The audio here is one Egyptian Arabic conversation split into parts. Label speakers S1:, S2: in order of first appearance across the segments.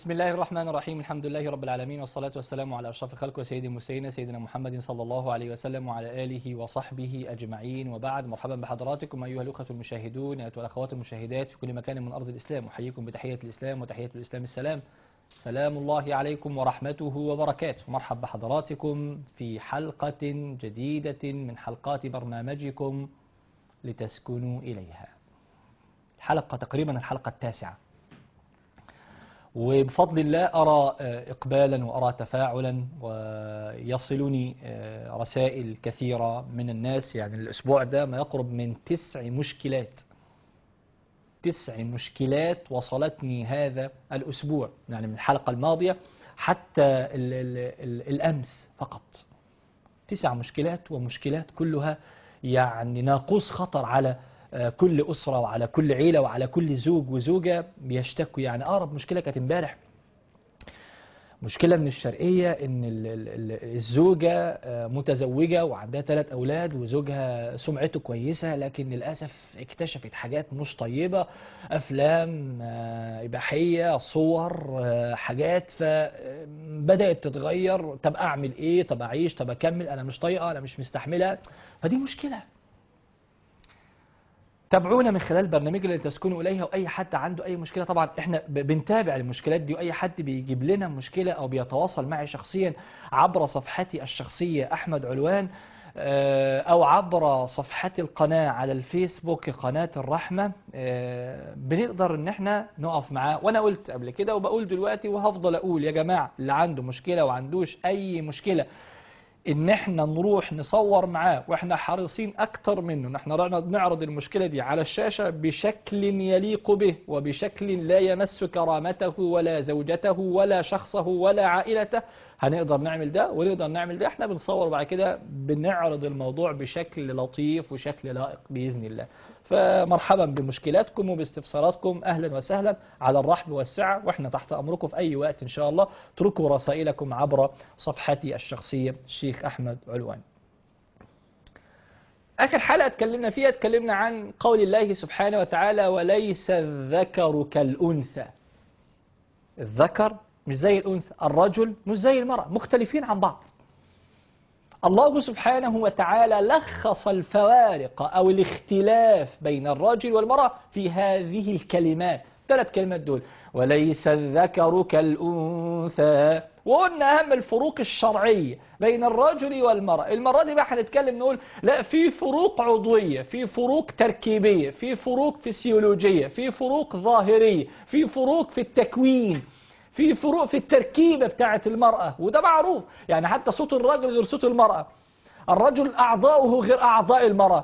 S1: بسم الله الرحمن الرحيم الحمد لله رب العالمين والصلاة والسلام على أشرف الخلق وسيد المرسلين سيدنا محمد صلى الله عليه وسلم وعلى آله وصحبه أجمعين وبعد مرحبا بحضراتكم أيها الأخوة المشاهدون أيها الأخوات المشاهدات في كل مكان من أرض الإسلام أحييكم بتحية الإسلام وتحية الإسلام السلام سلام الله عليكم ورحمته وبركاته مرحب بحضراتكم في حلقة جديدة من حلقات برنامجكم لتسكنوا إليها الحلقة تقريبا الحلقة التاسعة وبفضل الله أرى إقبالا وأرى تفاعلا ويصلني رسائل كثيرة من الناس يعني الأسبوع ده ما يقرب من تسع مشكلات تسع مشكلات وصلتني هذا الأسبوع يعني من الحلقة الماضية حتى ال ال ال الأمس فقط تسع مشكلات ومشكلات كلها يعني ناقوس خطر على كل أسرة وعلى كل عيلة وعلى كل زوج وزوجة بيشتكوا يعني أقرب مشكلة كانت امبارح مشكلة من الشرقية إن الزوجة متزوجة وعندها ثلاث أولاد وزوجها سمعته كويسة لكن للأسف اكتشفت حاجات مش طيبة أفلام إباحية صور حاجات فبدأت تتغير طب أعمل إيه طب أعيش طب أكمل أنا مش طايقة أنا مش مستحملة فدي مشكلة تابعونا من خلال برنامجنا لتسكنوا إليها وأي حد عنده أي مشكلة طبعا إحنا بنتابع المشكلات دي وأي حد بيجيب لنا مشكلة أو بيتواصل معي شخصيا عبر صفحتي الشخصية أحمد علوان أو عبر صفحة القناة على الفيسبوك قناة الرحمة بنقدر إن إحنا نقف معاه وأنا قلت قبل كده وبقول دلوقتي وهفضل أقول يا جماعة اللي عنده مشكلة وعندوش أي مشكلة ان احنا نروح نصور معاه واحنا حريصين اكتر منه نحن نعرض المشكلة دي على الشاشة بشكل يليق به وبشكل لا يمس كرامته ولا زوجته ولا شخصه ولا عائلته هنقدر نعمل ده ونقدر نعمل ده احنا بنصور بعد كده بنعرض الموضوع بشكل لطيف وشكل لائق بإذن الله فمرحبا بمشكلاتكم وباستفساراتكم أهلا وسهلا على الرحب والسعة وإحنا تحت أمركم في أي وقت إن شاء الله اتركوا رسائلكم عبر صفحتي الشخصية الشيخ أحمد علوان آخر حلقة اتكلمنا فيها اتكلمنا عن قول الله سبحانه وتعالى وليس الذكر كالأنثى الذكر مش زي الأنثى الرجل مش زي المرأة مختلفين عن بعض الله سبحانه وتعالى لخص الفوارق أو الاختلاف بين الرجل والمرأة في هذه الكلمات ثلاث كلمات دول وليس الذكر كالأنثى وقلنا أهم الفروق الشرعية بين الرجل والمرأة المرة دي بقى هنتكلم نقول لا في فروق عضوية في فروق تركيبية في فروق فسيولوجية في فروق ظاهرية في فروق في التكوين في فروق في التركيبة بتاعة المرأة وده معروف يعني حتى صوت الرجل غير صوت المرأة الرجل أعضاؤه غير أعضاء المرأة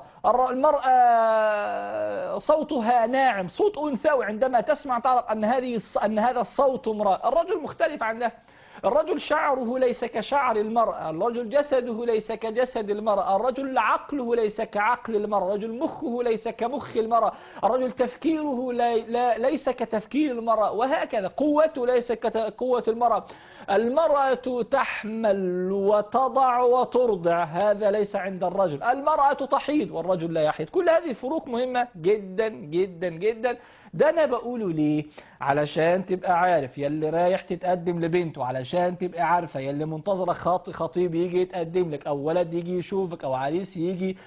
S1: المرأة صوتها ناعم صوت أنثوي عندما تسمع تعرف أن, هذه أن هذا الصوت امرأة الرجل مختلف عن ده الرجل شعره ليس كشعر المرأة الرجل جسده ليس كجسد المرأة الرجل عقله ليس كعقل المرأة الرجل مخه ليس كمخ المرأة الرجل تفكيره لي ليس كتفكير المرأة وهكذا قوته ليس كقوة المرأة المرأة تحمل وتضع وترضع هذا ليس عند الرجل المرأة تحيض والرجل لا يحيض كل هذه الفروق مهمة جدا جدا جدا ده انا بقوله ليه علشان تبقى عارف يلي رايح تتقدم لبنته علشان تبقى عارفة يلي منتظرة خاطي خطيب يجي يتقدم لك او ولد يجي يشوفك او عريس يجي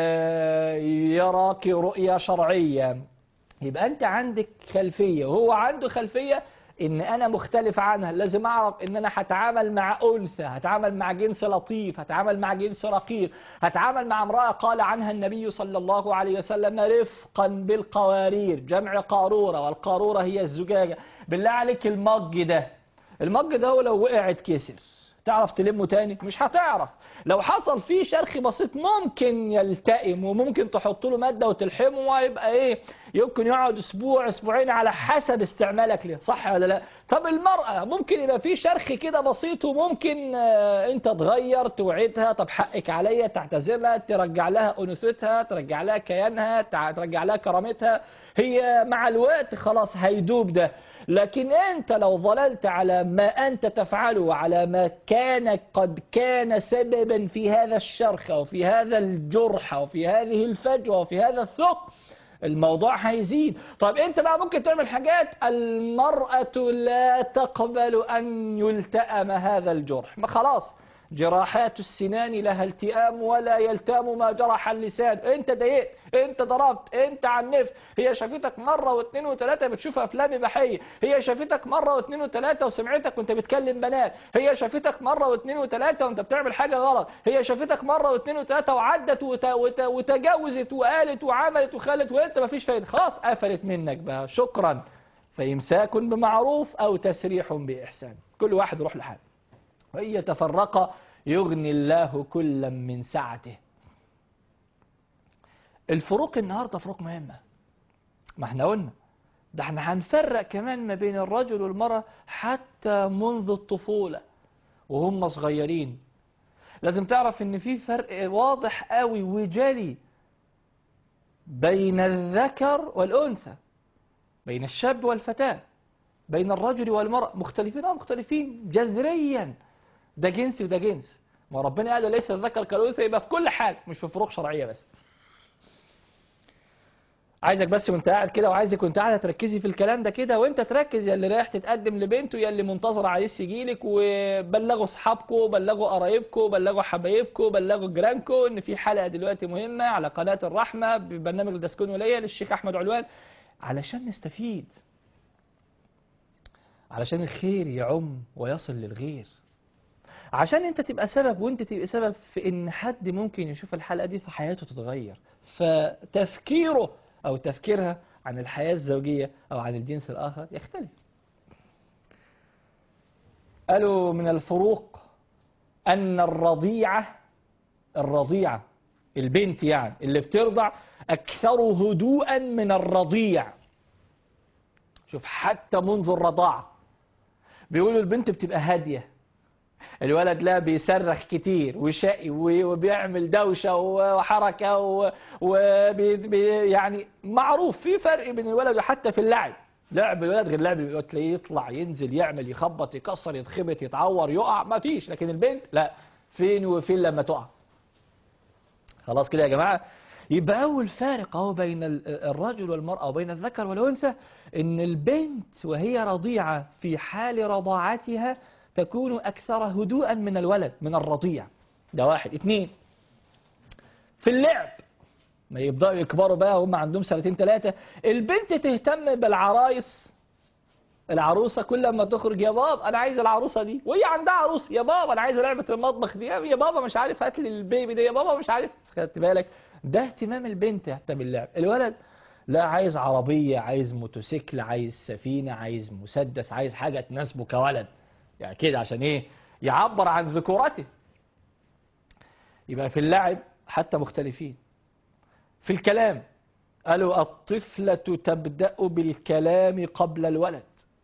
S1: يراك رؤية شرعية يبقى انت عندك خلفية وهو عنده خلفية ان انا مختلف عنها لازم اعرف ان انا هتعامل مع انثى هتعامل مع جنس لطيف هتعامل مع جنس رقيق هتعامل مع امرأة قال عنها النبي صلى الله عليه وسلم رفقا بالقوارير جمع قارورة والقارورة هي الزجاجة بالله عليك المج ده المج ده هو لو وقع اتكسر تعرف تلمه تاني مش هتعرف لو حصل فيه شرخ بسيط ممكن يلتئم وممكن تحط له مادة وتلحمه ويبقى ايه يمكن يقعد اسبوع اسبوعين على حسب استعمالك ليه صح ولا لا طب المرأة ممكن يبقى فيه شرخ كده بسيط وممكن آه انت تغير توعدها طب حقك عليا تعتذر لها ترجع لها انوثتها ترجع لها كيانها ترجع لها كرامتها هي مع الوقت خلاص هيدوب ده لكن أنت لو ظللت على ما أنت تفعله وعلى ما كان قد كان سببا في هذا الشرخ وفي هذا الجرح وفي هذه الفجوة وفي هذا الثقب الموضوع هيزيد طب انت بقى ممكن تعمل حاجات المرأة لا تقبل ان يلتأم هذا الجرح ما خلاص جراحات السنان لها التئام ولا يلتام ما جرح اللسان انت ضايقت انت ضربت انت عنفت هي شافتك مرة واثنين وثلاثة بتشوف افلام اباحية هي شافتك مرة واثنين وثلاثة وسمعتك وانت بتكلم بنات هي شافتك مرة واثنين وثلاثة وانت بتعمل حاجة غلط هي شافتك مرة واثنين وثلاثة وعدت وت... وت... وتجاوزت وقالت وعملت وخلت وانت مفيش فايدة خلاص قفلت منك بقى شكرا فإمساك بمعروف أو تسريح بإحسان كل واحد يروح لحاله وإن يتفرق يغني الله كلا من سعته الفروق النهاردة فروق مهمة ما احنا قلنا ده احنا هنفرق كمان ما بين الرجل والمرأة حتى منذ الطفولة وهم صغيرين لازم تعرف ان في فرق واضح قوي وجلي بين الذكر والأنثى بين الشاب والفتاة بين الرجل والمرأة مختلفين أو مختلفين جذريا ده جنس وده جنس ما ربنا قال ليس الذكر كالأنثى يبقى في كل حاجة مش في فروق شرعية بس عايزك بس وانت قاعد كده وعايزك وانت قاعده تركزي في الكلام ده كده وانت تركز يا اللي رايح تتقدم لبنته يا اللي منتظر عريس يجيلك وبلغوا اصحابكم بلغوا قرايبكم بلغوا حبايبكم بلغوا جيرانكم ان في حلقه دلوقتي مهمه على قناه الرحمه ببرنامج الدسكون وليا للشيخ احمد علوان علشان نستفيد علشان الخير يعم ويصل للغير عشان انت تبقى سبب وانت تبقى سبب في ان حد ممكن يشوف الحلقة دي في حياته تتغير فتفكيره او تفكيرها عن الحياة الزوجية او عن الجنس الاخر يختلف قالوا من الفروق ان الرضيعة الرضيعة البنت يعني اللي بترضع اكثر هدوءا من الرضيع شوف حتى منذ الرضاعة بيقولوا البنت بتبقى هادية الولد لا بيصرخ كتير وشقي وبيعمل دوشة وحركة وبي يعني معروف في فرق بين الولد وحتى في اللعب لعب الولد غير لعب تلاقيه يطلع ينزل يعمل يخبط يكسر يتخبط يتعور يقع ما فيش لكن البنت لا فين وفين لما تقع خلاص كده يا جماعة يبقى أول فارق اهو بين الرجل والمرأة وبين الذكر والأنثى إن البنت وهي رضيعة في حال رضاعتها تكون أكثر هدوءا من الولد من الرضيع ده واحد اثنين في اللعب ما يبدأوا يكبروا بقى هم عندهم سنتين ثلاثة البنت تهتم بالعرايس العروسة كل ما تخرج يا بابا أنا عايز العروسة دي وهي عندها عروس يا بابا أنا عايز لعبة المطبخ دي يا بابا مش عارف هات لي البيبي ده يا بابا مش عارف خدت بالك ده اهتمام البنت حتى باللعب الولد لا عايز عربية عايز موتوسيكل عايز سفينة عايز مسدس عايز حاجة تناسبه كولد يعني كده عشان ايه يعبر عن ذكورته يبقى في اللعب حتى مختلفين في الكلام قالوا الطفلة تبدأ بالكلام قبل الولد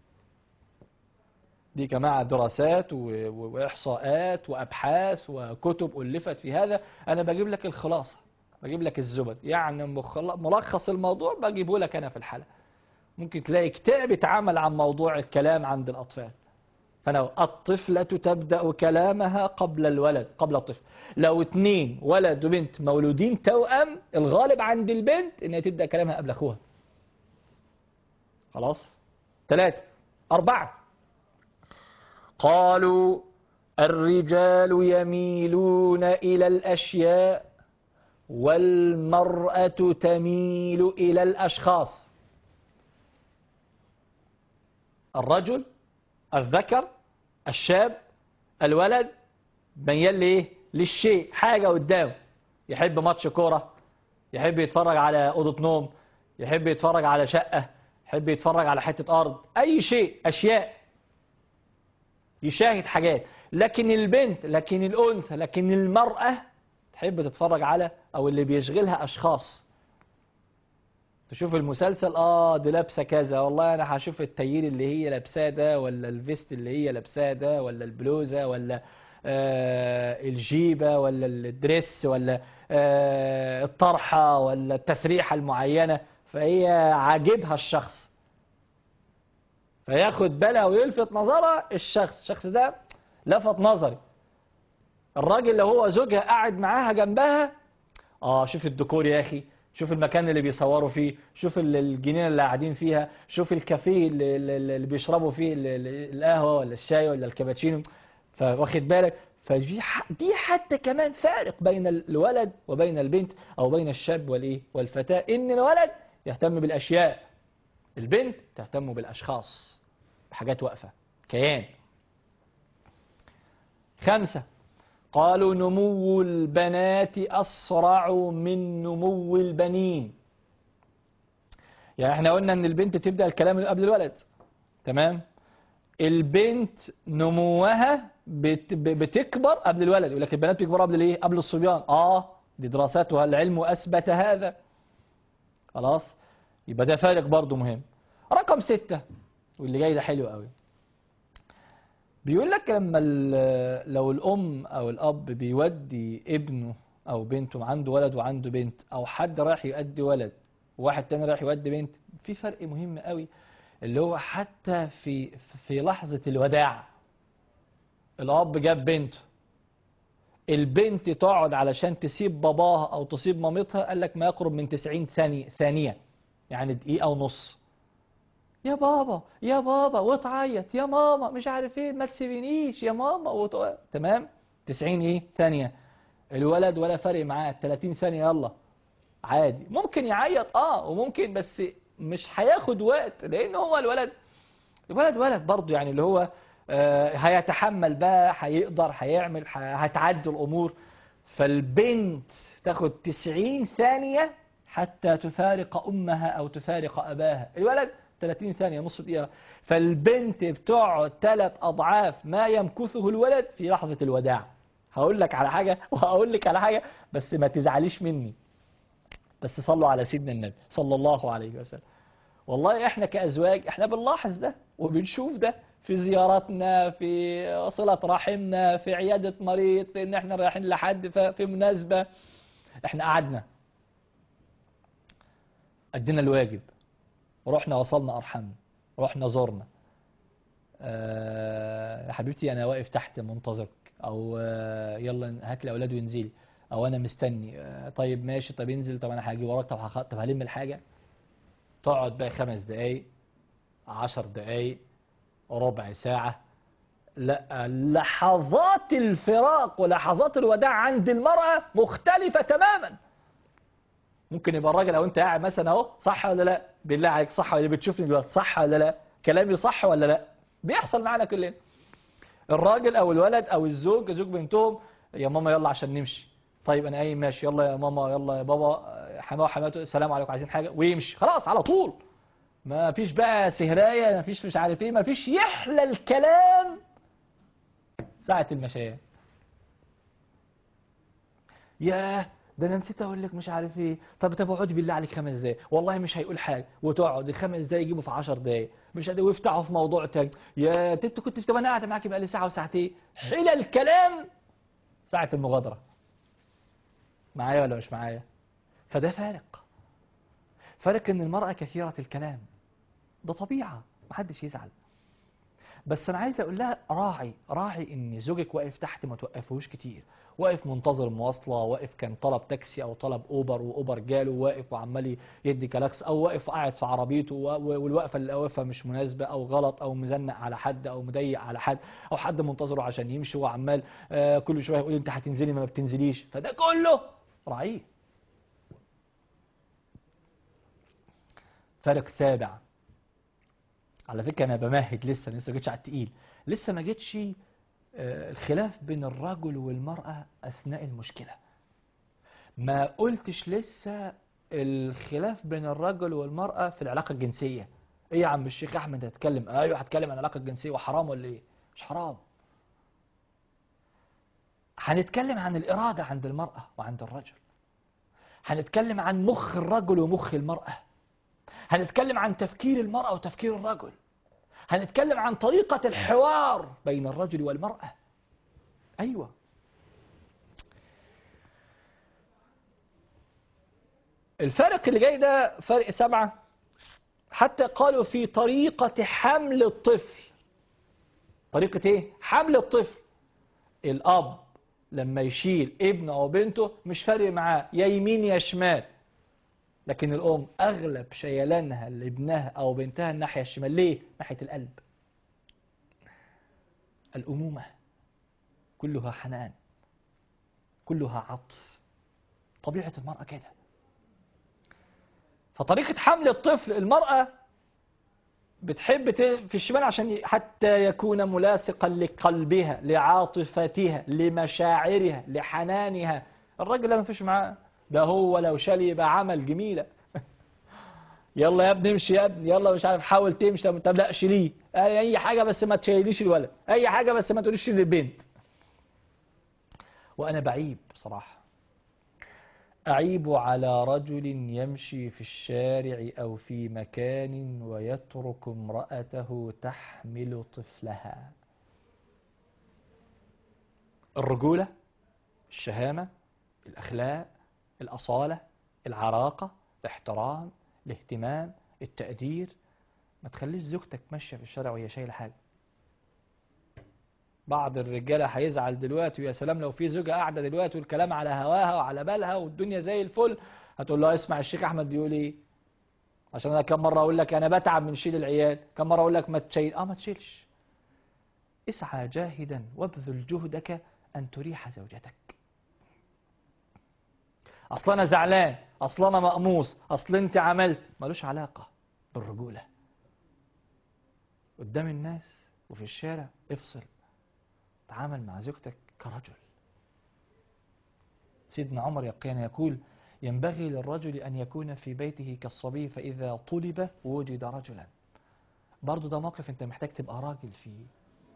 S1: دي جماعة دراسات وإحصاءات وأبحاث وكتب ألفت في هذا أنا بجيب لك الخلاصة بجيب لك الزبد يعني ملخص الموضوع بجيبه لك أنا في الحلقة ممكن تلاقي كتاب اتعمل عن موضوع الكلام عند الأطفال فلو الطفلة تبدأ كلامها قبل الولد قبل الطفل لو اتنين ولد وبنت مولودين توأم الغالب عند البنت انها تبدأ كلامها قبل اخوها خلاص ثلاثة أربعة قالوا الرجال يميلون إلى الأشياء والمرأة تميل إلى الأشخاص الرجل الذكر الشاب الولد ميال لإيه للشيء حاجة قدامه يحب ماتش كورة يحب يتفرج على أوضة نوم يحب يتفرج على شقة يحب يتفرج على حتة أرض أي شيء أشياء يشاهد حاجات لكن البنت لكن الأنثى لكن المرأة تحب تتفرج على أو اللي بيشغلها أشخاص تشوف المسلسل اه دي لابسه كذا والله انا هشوف التيير اللي هي لابساه ده ولا الفيست اللي هي لابساه ده ولا البلوزه ولا آه الجيبه ولا الدريس ولا آه الطرحه ولا التسريحه المعينه فهي عاجبها الشخص فياخد بالها ويلفت نظرها الشخص الشخص ده لفت نظري الراجل لو هو زوجها قاعد معاها جنبها اه شوف الديكور يا اخي شوف المكان اللي بيصوروا فيه شوف ال- الجنينة اللي قاعدين فيها شوف الكافيه اللي, اللي اللي بيشربوا فيه ال- ال- القهوة ولا الشاي ولا الكابتشينو فواخد بالك فدي ح- دي حتى كمان فارق بين الولد وبين البنت او بين الشاب والايه والفتاة ان الولد يهتم بالاشياء البنت تهتم بالاشخاص بحاجات واقفة كيان خمسة قالوا نمو البنات أسرع من نمو البنين يعني احنا قلنا ان البنت تبدأ الكلام قبل الولد تمام البنت نموها بت بتكبر قبل الولد يقول لك البنات بيكبروا قبل الايه قبل الصبيان اه دي دراسات والعلم اثبت هذا خلاص يبقى ده فارق برضه مهم رقم ستة واللي جاي ده حلو قوي بيقول لك لما ال- لو الأم أو الأب بيودي ابنه أو بنته عنده ولد وعنده بنت أو حد رايح يؤدي ولد وواحد تاني رايح يؤدي بنت في فرق مهم قوي اللي هو حتى في في لحظة الوداع الأب جاب بنته البنت تقعد علشان تسيب باباها أو تسيب مامتها قال لك ما يقرب من 90 ثانية ثانية يعني دقيقة ونص يا بابا يا بابا وتعيط يا ماما مش عارف ايه ما تسيبنيش يا ماما وت... تمام 90 ايه ثانية الولد ولا فرق معاه 30 ثانية يلا عادي ممكن يعيط اه وممكن بس مش هياخد وقت لان هو الولد الولد ولد برضه يعني اللي هو آه هيتحمل بقى هيقدر هيعمل ه- هتعدي الامور فالبنت تاخد 90 ثانية حتى تفارق امها او تفارق اباها الولد 30 ثانية نص دقيقة فالبنت بتقعد ثلاث اضعاف ما يمكثه الولد في لحظة الوداع هقول لك على حاجة وهقول لك على حاجة بس ما تزعليش مني بس صلوا على سيدنا النبي صلى الله عليه وسلم والله احنا كأزواج احنا بنلاحظ ده وبنشوف ده في زياراتنا في صلة رحمنا في عيادة مريض في ان احنا رايحين لحد ف- في مناسبة احنا قعدنا ادينا الواجب رحنا وصلنا ارحمنا رحنا زرنا آه، يا حبيبتي انا واقف تحت منتظرك او آه، يلا هات لي اولاد وانزلي او انا مستني آه، طيب ماشي طب انزل طب انا هاجي وراك طب هخ... طب هلم الحاجه تقعد بقى خمس دقايق عشر دقايق ربع ساعة لا لحظات الفراق ولحظات الوداع عند المرأة مختلفة تماما ممكن يبقى الراجل او انت قاعد مثلا اهو صح ولا لا بالله عليك صح ولا بتشوفني دلوقتي صح ولا لا كلامي صح ولا لا بيحصل معانا كلنا الراجل او الولد او الزوج زوج بنتهم يا ماما يلا عشان نمشي طيب انا قايم ماشي يلا يا ماما يلا يا بابا حماه وحماته السلام عليكم عايزين حاجه ويمشي خلاص على طول ما فيش بقى سهرايه ما فيش مش عارف ايه ما فيش يحلى الكلام ساعه المشاية ياه ده انا نسيت اقول لك مش عارف ايه طب طب اقعدي بالله عليك خمس دقايق والله مش هيقول حاجه وتقعد خمس دقايق يجيبوا في 10 دقايق مش قادر ويفتحوا في موضوع تاني يا انت كنت في انا قاعده معاكي بقالي ساعه وساعتين حلى الكلام ساعه المغادره معايا ولا مش معايا فده فارق فارق ان المراه كثيره الكلام ده طبيعه محدش يزعل بس انا عايز اقول لها راعي راعي ان زوجك واقف تحت ما توقفوش كتير واقف منتظر مواصله واقف كان طلب تاكسي او طلب اوبر واوبر جاله واقف وعمال يدي كلاكس او واقف قاعد في عربيته و- والوقفه اللي واقفها مش مناسبه او غلط او مزنق على حد او مضيق على حد او حد منتظره عشان يمشي وعمال آه، كل شويه يقول انت هتنزلي ما بتنزليش فده كله راعيه فارق سابع على فكرة أنا بمهد لسه لسه ما جيتش على التقيل لسه ما جيتش آه، الخلاف بين الرجل والمرأة أثناء المشكلة ما قلتش لسه الخلاف بين الرجل والمرأة في العلاقة الجنسية ايه يا عم الشيخ احمد هتكلم ايوه هتكلم عن العلاقة الجنسية وحرام ولا ايه مش حرام هنتكلم عن الإرادة عند المرأة وعند الرجل هنتكلم عن مخ الرجل ومخ المرأة هنتكلم عن تفكير المرأة وتفكير الرجل هنتكلم عن طريقة الحوار بين الرجل والمرأة أيوة الفرق اللي جاي ده فرق سبعة حتى قالوا في طريقة حمل الطفل طريقة ايه؟ حمل الطفل الأب لما يشيل ابنه أو بنته مش فارق معاه يا يمين يا شمال لكن الأم أغلب شيلانها لابنها أو بنتها الناحية الشمال ليه؟ ناحية القلب الأمومة كلها حنان كلها عطف طبيعة المرأة كده فطريقة حمل الطفل المرأة بتحب ت- في الشمال عشان ي- حتى يكون ملاصقا لقلبها لعاطفتها لمشاعرها لحنانها الراجل ده ما فيش معاه ده هو لو شال يبقى عمل جميلة يلا يا ابني امشي يا ابني يلا مش عارف حاول تمشي طب طب لا شيليه اي أي حاجة بس ما تشيليش الولد اي حاجة بس ما تقوليش للبنت وانا بعيب بصراحة أعيب على رجل يمشي في الشارع أو في مكان ويترك امرأته تحمل طفلها الرجولة الشهامة الأخلاق الأصالة العراقة الاحترام الاهتمام التقدير ما تخليش زوجتك ماشية في الشارع وهي شايلة حاجة بعض الرجالة هيزعل دلوقتي ويا سلام لو في زوجة قاعدة دلوقتي والكلام على هواها وعلى بالها والدنيا زي الفل هتقول له اسمع الشيخ أحمد بيقول إيه عشان أنا كم مرة أقول لك أنا بتعب من شيل العيال كم مرة أقول لك ما تشيل آه ما تشيلش اسعى جاهدا وابذل جهدك أن تريح زوجتك أصل أنا زعلان أصل أنا مقموص أصل أنت عملت ملوش علاقة بالرجولة قدام الناس وفي الشارع افصل تعامل مع زوجتك كرجل سيدنا عمر كان يقول ينبغي للرجل أن يكون في بيته كالصبي فإذا طلب وجد رجلا برضو ده موقف أنت محتاج تبقى راجل فيه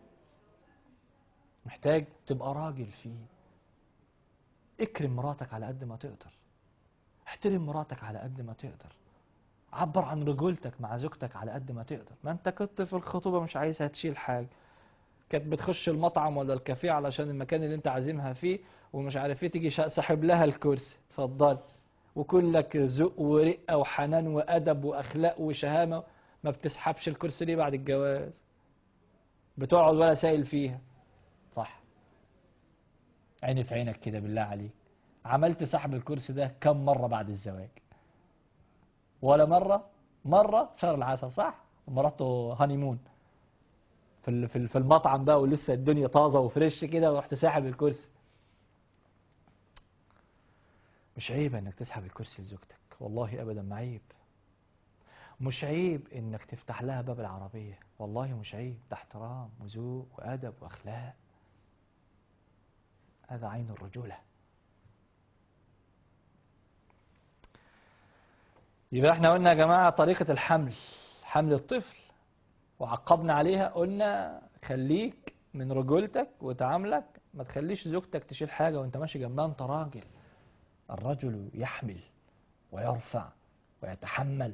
S1: محتاج تبقى راجل فيه اكرم مراتك على قد ما تقدر احترم مراتك على قد ما تقدر عبر عن رجولتك مع زوجتك على قد ما تقدر ما انت كنت في الخطوبة مش عايزها تشيل حاجة كانت بتخش المطعم ولا الكافيه علشان المكان اللي انت عازمها فيه ومش عارف ايه تيجي شا- ساحب لها الكرسي اتفضل وكلك ذوق ورقة وحنان وأدب وأخلاق وشهامة ما بتسحبش الكرسي ليه بعد الجواز بتقعد ولا سائل فيها صح عيني في عينك كده بالله عليك عملت سحب الكرسي ده كم مرة بعد الزواج ولا مرة مرة في شهر العسل صح لما رحتوا هانيمون في ال- في ال- في المطعم بقى ولسه الدنيا طازة وفريش كده ورحت ساحب الكرسي مش عيب انك تسحب الكرسي لزوجتك والله ابدا ما عيب مش عيب انك تفتح لها باب العربية والله مش عيب ده احترام وذوق وادب واخلاق هذا عين الرجولة يبقى احنا قلنا يا جماعة طريقة الحمل حمل الطفل وعقبنا عليها قلنا خليك من رجولتك وتعاملك ما تخليش زوجتك تشيل حاجة وانت ماشي جنبها انت راجل الرجل يحمل ويرفع ويتحمل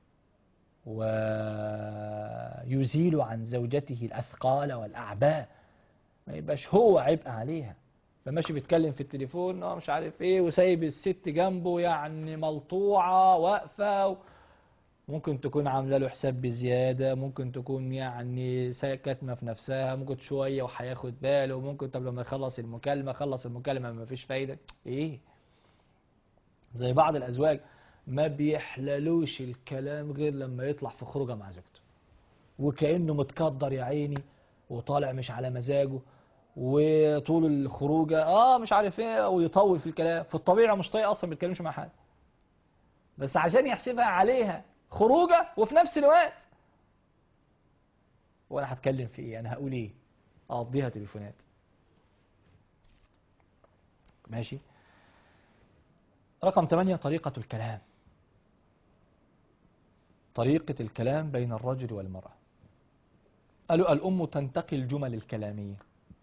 S1: ويزيل عن زوجته الأثقال والأعباء ما يبقاش هو عبء عليها فماشي بيتكلم في التليفون اه مش عارف ايه وسايب الست جنبه يعني ملطوعة واقفة و... ممكن تكون عاملة له حساب بزيادة ممكن تكون يعني سا- كاتمة في نفسها ممكن شوية وهياخد باله ممكن طب لما يخلص المكالمة خلص المكالمة ما فيش فايدة ايه زي بعض الأزواج ما بيحللوش الكلام غير لما يطلع في خروجه مع زوجته وكأنه متكدر يا عيني وطالع مش على مزاجه وطول الخروجه اه مش عارف ايه ويطول في الكلام في الطبيعة مش طايق اصلا ما بيتكلمش مع حد بس عشان يحسبها عليها خروجه وفي نفس الوقت وانا هتكلم في ايه انا هقول ايه اقضيها تليفونات ماشي رقم 8 طريقة الكلام طريقة الكلام بين الرجل والمرأة قالوا الأم تنتقي الجمل الكلامية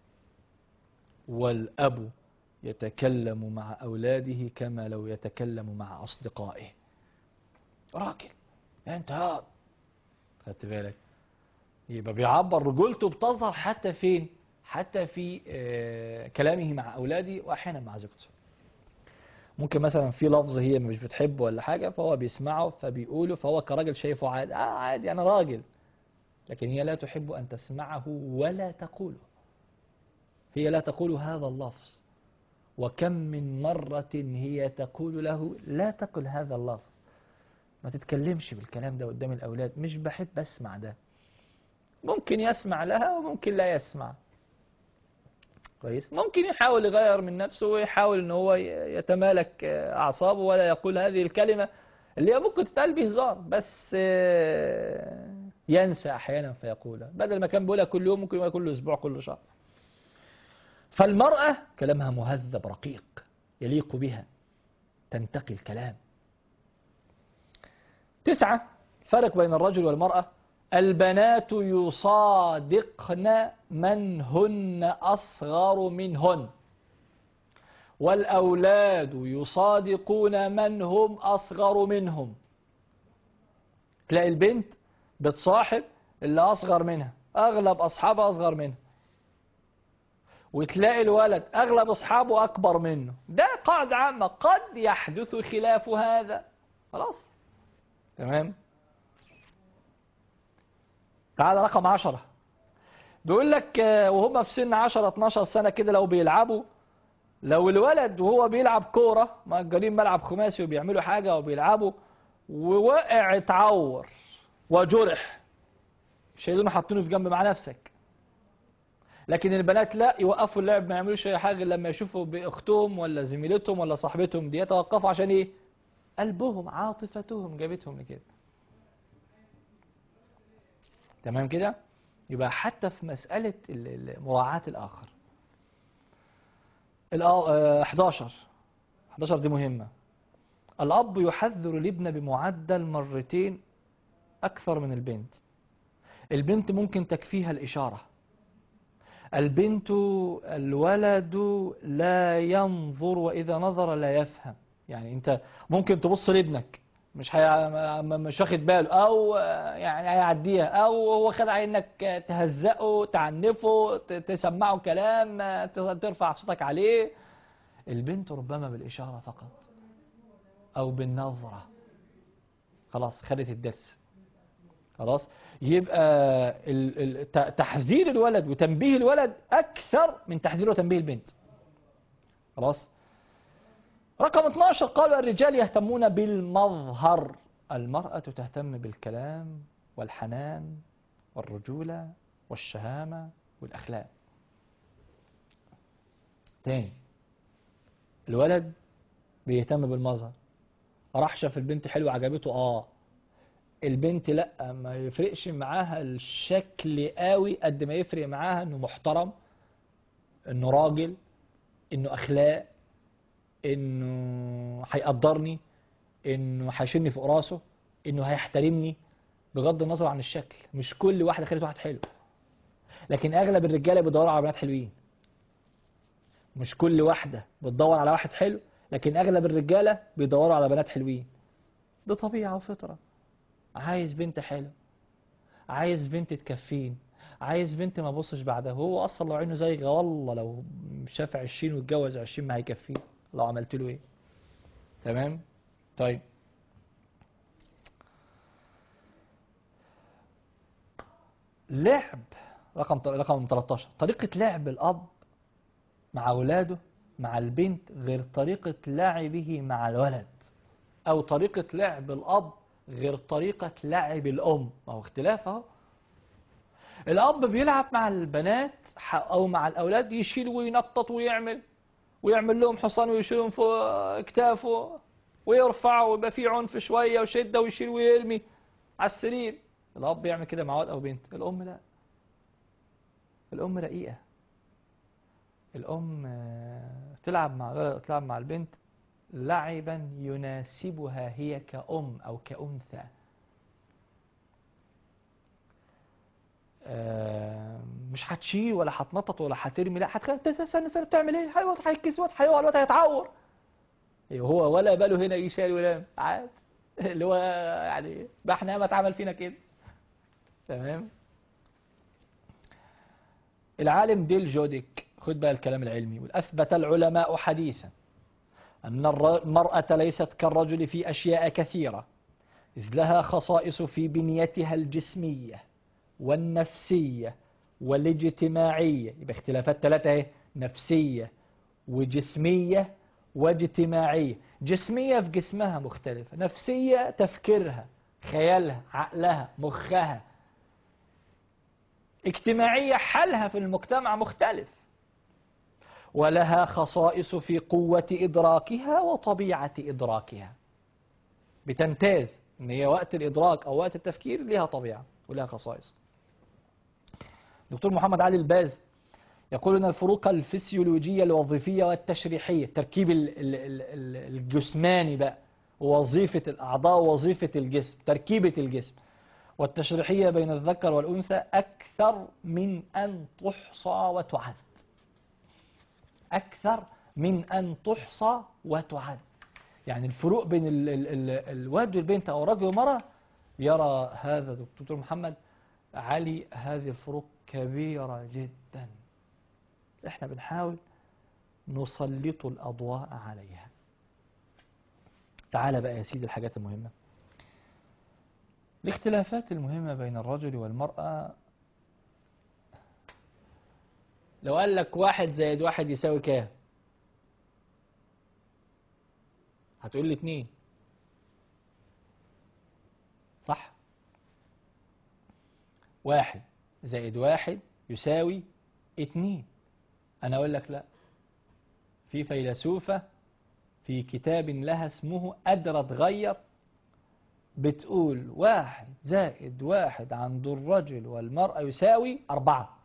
S1: والأب يتكلم مع أولاده كما لو يتكلم مع أصدقائه راجل أنت هاد خدت بالك يبقى بيعبر رجولته بتظهر حتى فين حتى في آه، كلامه مع أولاده وأحيانا مع زوجته ممكن مثلا في لفظ هي مش بتحبه ولا حاجة فهو بيسمعه فبيقوله فهو كراجل شايفه عادي آه عادي أنا راجل لكن هي لا تحب أن تسمعه ولا تقوله هي لا تقول هذا اللفظ وكم من مرة هي تقول له لا تقل هذا اللفظ ما تتكلمش بالكلام ده قدام الأولاد مش بحب أسمع ده ممكن يسمع لها وممكن لا يسمع كويس ممكن يحاول يغير من نفسه ويحاول ان هو يتمالك اعصابه ولا يقول هذه الكلمة اللي هي ممكن تتقال بهزار بس ينسى احيانا فيقولها بدل ما كان بيقولها كل يوم ممكن يقولها كل اسبوع كل شهر فالمرأة كلامها مهذب رقيق يليق بها تنتقي الكلام تسعة فرق بين الرجل والمرأة البنات يصادقن من هن أصغر منهن والأولاد يصادقون من هم أصغر منهم تلاقي البنت بتصاحب اللي أصغر منها أغلب أصحابها أصغر منها وتلاقي الولد أغلب أصحابه أكبر منه ده قاعدة عامة قد يحدث خلاف هذا خلاص تمام تعال رقم عشرة بيقول لك وهم في سن عشرة 12 سنة كده لو بيلعبوا لو الولد وهو بيلعب كورة مأجرين ملعب خماسي وبيعملوا حاجة وبيلعبوا ووقع اتعور وجرح شايلينه حاطينه في جنب مع نفسك لكن البنات لا يوقفوا اللعب ما يعملوش اي حاجه لما يشوفوا باختهم ولا زميلتهم ولا صاحبتهم دي يتوقفوا عشان ايه قلبهم عاطفتهم جابتهم لكده تمام كده يبقى حتى في مسألة مراعاة الآخر ال 11 11 دي مهمة الأب يحذر الابن بمعدل مرتين أكثر من البنت البنت ممكن تكفيها الإشارة البنت الولد لا ينظر وإذا نظر لا يفهم يعني أنت ممكن تبص لابنك مش هي... مش واخد باله او يعني هيعديها او هو خدع انك تهزقه تعنفه تسمعه كلام ترفع صوتك عليه البنت ربما بالاشاره فقط او بالنظره خلاص خدت الدرس خلاص يبقى تحذير الولد وتنبيه الولد اكثر من تحذير وتنبيه البنت خلاص رقم 12 قالوا الرجال يهتمون بالمظهر المرأة تهتم بالكلام والحنان والرجولة والشهامة والأخلاق تاني الولد بيهتم بالمظهر راح شاف البنت حلوة عجبته اه البنت لا ما يفرقش معاها الشكل قوي قد ما يفرق معاها انه محترم انه راجل انه اخلاق انه هيقدرني انه هيشيلني فوق راسه انه هيحترمني بغض النظر عن الشكل مش كل واحده خلت واحد حلو لكن اغلب الرجاله بيدوروا على بنات حلوين مش كل واحده بتدور على واحد حلو لكن اغلب الرجاله بيدوروا على بنات حلوين ده طبيعه وفطره عايز بنت حلو عايز بنت تكفين عايز بنت ما بصش بعدها هو اصلا لو عينه زيغه والله لو شاف 20 واتجوز 20 ما هيكفيه لو عملت له ايه تمام طيب لعب رقم رقم 13 طريقة لعب الأب مع أولاده مع البنت غير طريقة لعبه مع الولد أو طريقة لعب الأب غير طريقة لعب الأم ما هو اختلاف اهو الأب بيلعب مع البنات أو مع الأولاد يشيل وينطط ويعمل ويعمل لهم حصان ويشيلهم فوق اكتافه ويرفع ويبقى فيه عنف شوية وشدة ويشيل ويرمي على السرير الأب يعمل كده مع ولد أو بنت الأم لا الأم رقيقة الأم تلعب مع تلعب مع البنت لعبا يناسبها هي كأم أو كأنثى مش هتشيل ولا هتنطط ولا هترمي لا هتخلي استنى استنى بتعمل ايه الواد هيتكسر الواد هيقع الواد هيتعور هو ولا باله هنا يشال ولا عاد اللي هو يعني ما احنا ما اتعمل فينا كده تمام العالم ديل جوديك خد بقى الكلام العلمي واثبت العلماء حديثا أن المرأة ليست كالرجل في أشياء كثيرة إذ لها خصائص في بنيتها الجسمية والنفسية والاجتماعية يبقى اختلافات ثلاثة اهي نفسية وجسمية واجتماعية جسمية في جسمها مختلفة نفسية تفكيرها خيالها عقلها مخها اجتماعية حالها في المجتمع مختلف ولها خصائص في قوة إدراكها وطبيعة إدراكها بتمتاز إن هي وقت الإدراك أو وقت التفكير لها طبيعة ولها خصائص دكتور محمد علي الباز يقول أن الفروق الفسيولوجية الوظيفية والتشريحية تركيب ال- ال- ال- الجسماني بقى ووظيفة الأعضاء ووظيفة الجسم تركيبة الجسم والتشريحية بين الذكر والأنثى أكثر من أن تحصى وتعد أكثر من أن تحصى وتعد يعني الفروق بين ال ال ال الواد والبنت أو الرجل والمرأة يرى هذا دكتور محمد علي هذه الفروق كبيرة جدا احنا بنحاول نسلط الأضواء عليها تعال بقى يا سيدي الحاجات المهمة الاختلافات المهمة بين الرجل والمرأة لو قال لك واحد زائد واحد يساوي كام هتقول لي اتنين صح واحد زائد واحد يساوي اتنين انا اقول لك لا في فيلسوفة في كتاب لها اسمه قادرة تغير بتقول واحد زائد واحد عند الرجل والمرأة يساوي أربعة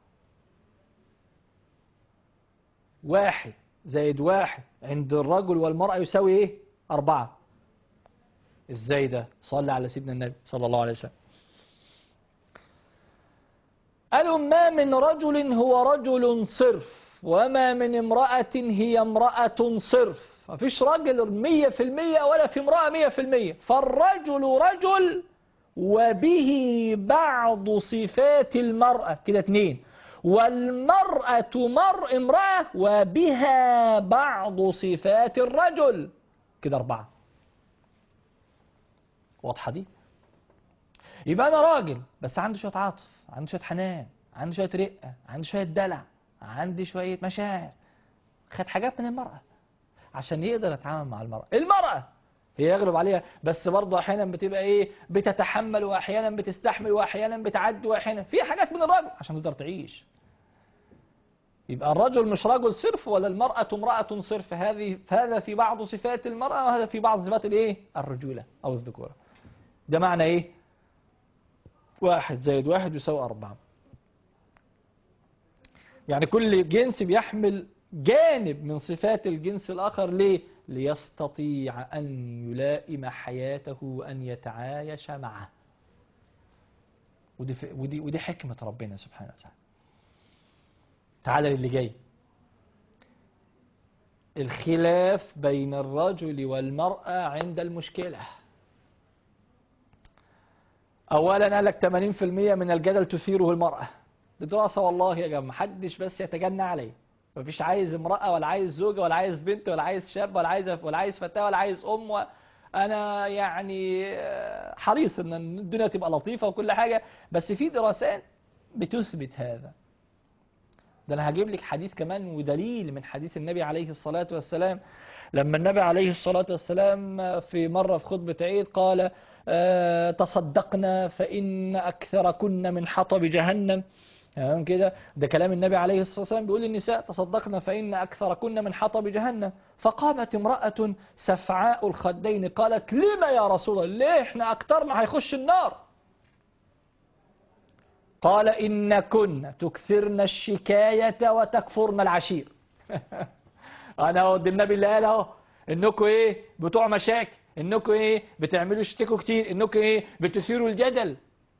S1: واحد زائد واحد عند الرجل والمرأة يساوي ايه أربعة ازاي ده صلى على سيدنا النبي صلى الله عليه وسلم قالوا ما من رجل هو رجل صرف وما من امرأة هي امرأة صرف مفيش راجل مية في المية ولا في امرأة مية في المية فالرجل رجل وبه بعض صفات المرأة كده اتنين والمرأة مر امرأة وبها بعض صفات الرجل كده أربعة واضحة دي يبقى أنا راجل بس عندي شوية عاطف عندي شوية حنان عندي شوية رقة عندي شوية دلع عندي شوية مشاعر خد حاجات من المرأة عشان يقدر يتعامل مع المرأة المرأة هي يغلب عليها بس برضه احيانا بتبقى ايه بتتحمل واحيانا بتستحمل واحيانا بتعدي واحيانا في حاجات من الرجل عشان تقدر تعيش يبقى الرجل مش رجل صرف ولا المرأة امرأة صرف هذه هذا في بعض صفات المرأة وهذا في بعض صفات الايه الرجولة او الذكورة ده معنى ايه واحد زائد واحد يساوي أربعة يعني كل جنس بيحمل جانب من صفات الجنس الآخر ليه؟ ليستطيع أن يلائم حياته وأن يتعايش معه ودي, ودي, ودي حكمة ربنا سبحانه وتعالى تعال للي جاي الخلاف بين الرجل والمرأة عند المشكلة أولا قال لك 80% من الجدل تثيره المرأة دي دراسة والله يا جماعة محدش بس يتجنى عليه مفيش عايز امرأة ولا عايز زوجة ولا عايز بنت ولا عايز شاب ولا عايز ولا عايز فتاة ولا عايز أم و... أنا يعني حريص إن الدنيا تبقى لطيفة وكل حاجة بس في دراسات بتثبت هذا ده أنا هجيب لك حديث كمان ودليل من حديث النبي عليه الصلاة والسلام لما النبي عليه الصلاة والسلام في مرة في خطبة عيد قال آه تصدقنا فإن أكثركن من حطب جهنم تمام كده ده كلام النبي عليه الصلاة والسلام بيقول للنساء تصدقنا فإن أكثركن من حطب جهنم فقامت امرأة سفعاء الخدين قالت لما يا رسول الله ليه احنا أكثرنا هيخش النار قال إن كن تكثرن الشكاية وتكفرن العشير أنا أود النبي اللي قال اهو إنكم إيه بتوع مشاكل إنكم إيه بتعملوا اشتكوا كتير إنكم إيه بتثيروا الجدل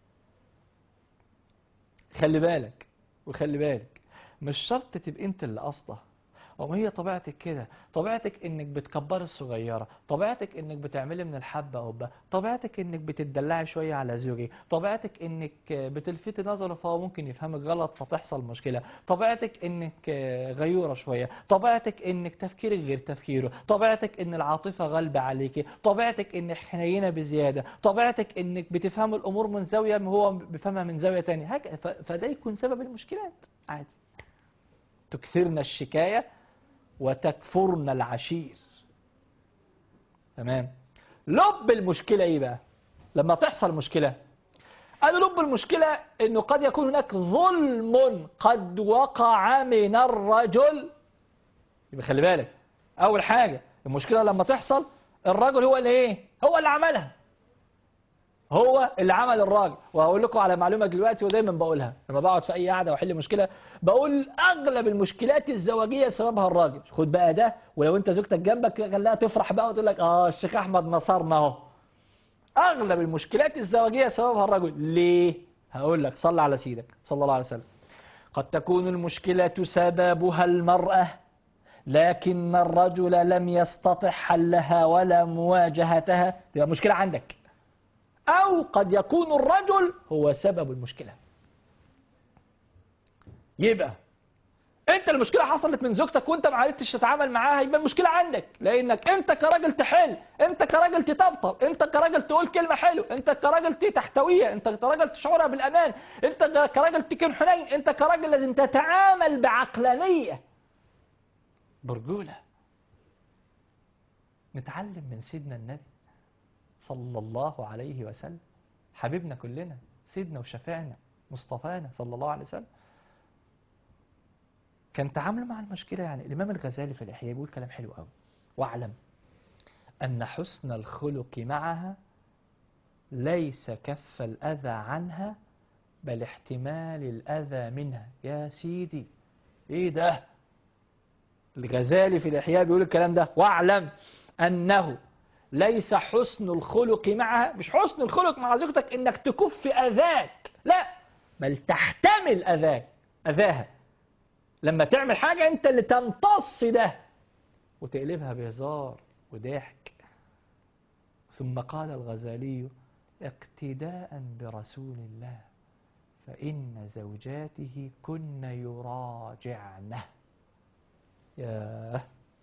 S1: خلي بالك وخلي بالك مش شرط تبقى انت اللي قصده او هي طبيعتك كده طبيعتك انك بتكبر الصغيره طبيعتك انك بتعملي من الحبه قبه طبيعتك انك بتدلعي شويه على زوجك طبيعتك انك بتلفتي نظره فهو ممكن يفهمك غلط فتحصل مشكله طبيعتك انك غيوره شويه طبيعتك انك تفكيرك غير تفكيره طبيعتك ان العاطفه غالبه عليكي طبيعتك انك حنينه بزياده طبيعتك انك بتفهم الامور من زاويه هو بيفهمها من زاويه ثانيه هك... فده يكون سبب المشكلات عادي تكثرن الشكايه وتكفرن العشير تمام لب المشكلة ايه بقى لما تحصل مشكلة قالوا لب المشكلة انه قد يكون هناك ظلم قد وقع من الرجل يبقى خلي بالك اول حاجة المشكلة لما تحصل الرجل هو اللي ايه هو اللي عملها هو اللي عمل الراجل وهقول لكم على معلومة دلوقتي ودايما بقولها لما بقعد في اي قعدة واحل مشكلة بقول اغلب المشكلات الزواجية سببها الراجل خد بقى ده ولو انت زوجتك جنبك خليها تفرح بقى وتقول لك اه الشيخ احمد نصرنا اهو اغلب المشكلات الزواجية سببها الرجل ليه هقول لك صلى على سيدك صلى الله عليه وسلم قد تكون المشكلة سببها المرأة لكن الرجل لم يستطع حلها ولا مواجهتها تبقى مشكلة عندك أو قد يكون الرجل هو سبب المشكلة يبقى انت المشكلة حصلت من زوجتك وانت ما عرفتش تتعامل معاها يبقى المشكلة عندك لانك انت كراجل تحل انت كراجل تطبطب انت كراجل تقول كلمة حلو انت كراجل تحتويها انت كراجل تشعرها بالامان انت كراجل تكون حنين انت كراجل لازم تتعامل بعقلانية برجولة نتعلم من سيدنا النبي صلى الله عليه وسلم حبيبنا كلنا سيدنا وشفيعنا مصطفانا صلى الله عليه وسلم كان تعامله مع المشكلة يعني الإمام الغزالي في الإحياء بيقول كلام حلو قوي واعلم أن حسن الخلق معها ليس كف الأذى عنها بل احتمال الأذى منها يا سيدي إيه ده الغزالي في الإحياء بيقول الكلام ده واعلم أنه ليس حسن الخلق معها مش حسن الخلق مع زوجتك إنك تكف أذاك لا بل تحتمل أذاك أذاها لما تعمل حاجة انت اللي تمتص ده وتقلبها بهزار وضحك ثم قال الغزالي اقتداء برسول الله فإن زوجاته كن يراجعنه ياه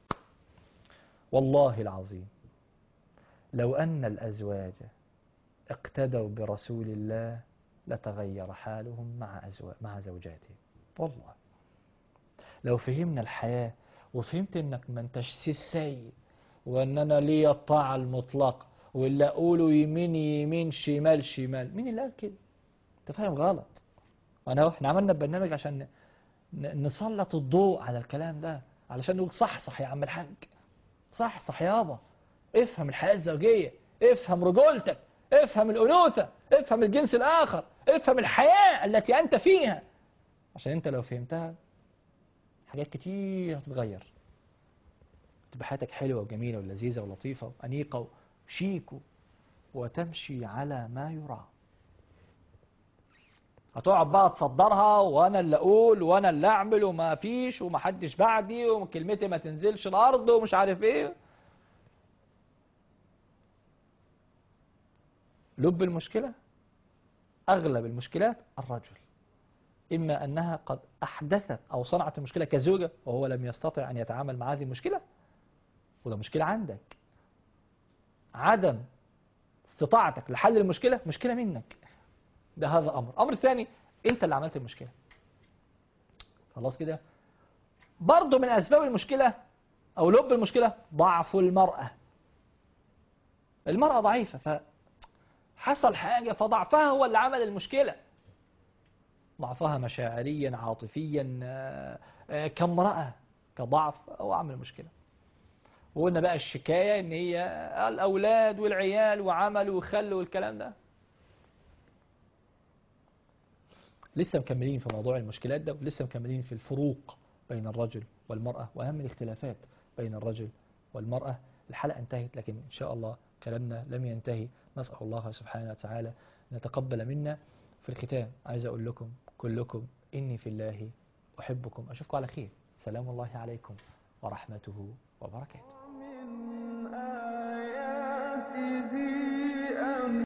S1: والله العظيم لو أن الأزواج اقتدوا برسول الله لتغير حالهم مع, أزواج مع زوجاتهم والله لو فهمنا الحياة وفهمت انك ما انتش سيد وان انا ليا الطاعة المطلقة واللي اقوله يمين يمين شمال شمال مين اللي قال كده انت فاهم غلط وانا احنا عملنا برنامج عشان نسلط الضوء على الكلام ده علشان نقول صح صح يا عم الحاج صح صح يابا افهم الحياة الزوجية افهم رجولتك افهم الأنوثة افهم الجنس الآخر افهم الحياة التي أنت فيها عشان أنت لو فهمتها حاجات كتير هتتغير تبقى حياتك حلوة وجميلة ولذيذة ولطيفة وأنيقة وشيك وتمشي على ما يرام هتقعد بقى تصدرها وانا اللي اقول وانا اللي اعمل وما فيش وما حدش بعدي وكلمتي ما تنزلش الارض ومش عارف ايه لب المشكلة اغلب المشكلات الرجل إما أنها قد أحدثت أو صنعت المشكلة كزوجة وهو لم يستطع أن يتعامل مع هذه المشكلة وده مشكلة عندك عدم استطاعتك لحل المشكلة مشكلة منك ده هذا أمر أمر ثاني أنت اللي عملت المشكلة خلاص كده برضو من أسباب المشكلة أو لب المشكلة ضعف المرأة المرأة ضعيفة فحصل حاجة فضعفها هو اللي عمل المشكلة ضعفها مشاعريا عاطفيا كامرأة كضعف أو عمل مشكلة وقلنا بقى الشكاية ان هي الأولاد والعيال وعمل وخل والكلام ده لسه مكملين في موضوع المشكلات ده ولسه مكملين في الفروق بين الرجل والمرأة وأهم الاختلافات بين الرجل والمرأة الحلقة انتهت لكن إن شاء الله كلامنا لم ينتهي نسأل الله سبحانه وتعالى أن يتقبل منا في الختام عايز أقول لكم كلكم إني في الله أحبكم أشوفكم على خير سلام الله عليكم ورحمته وبركاته